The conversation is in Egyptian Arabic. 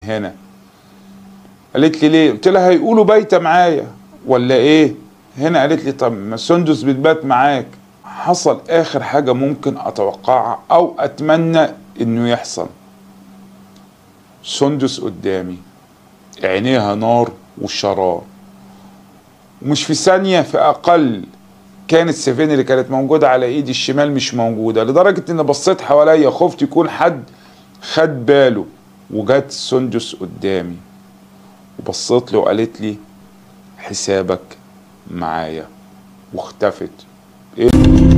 هنا قالت لي ليه قلت لها هيقولوا بايته معايا ولا ايه هنا قالت لي طب ما سندس بتبات معاك حصل اخر حاجه ممكن اتوقعها او اتمنى انه يحصل سندس قدامي عينيها نار وشرار ومش في ثانيه في اقل كانت السفينه اللي كانت موجوده على ايدي الشمال مش موجوده لدرجه ان بصيت حواليا خفت يكون حد خد باله وجت سندس قدامي وبصيت له وقالت لي حسابك معايا واختفت ايه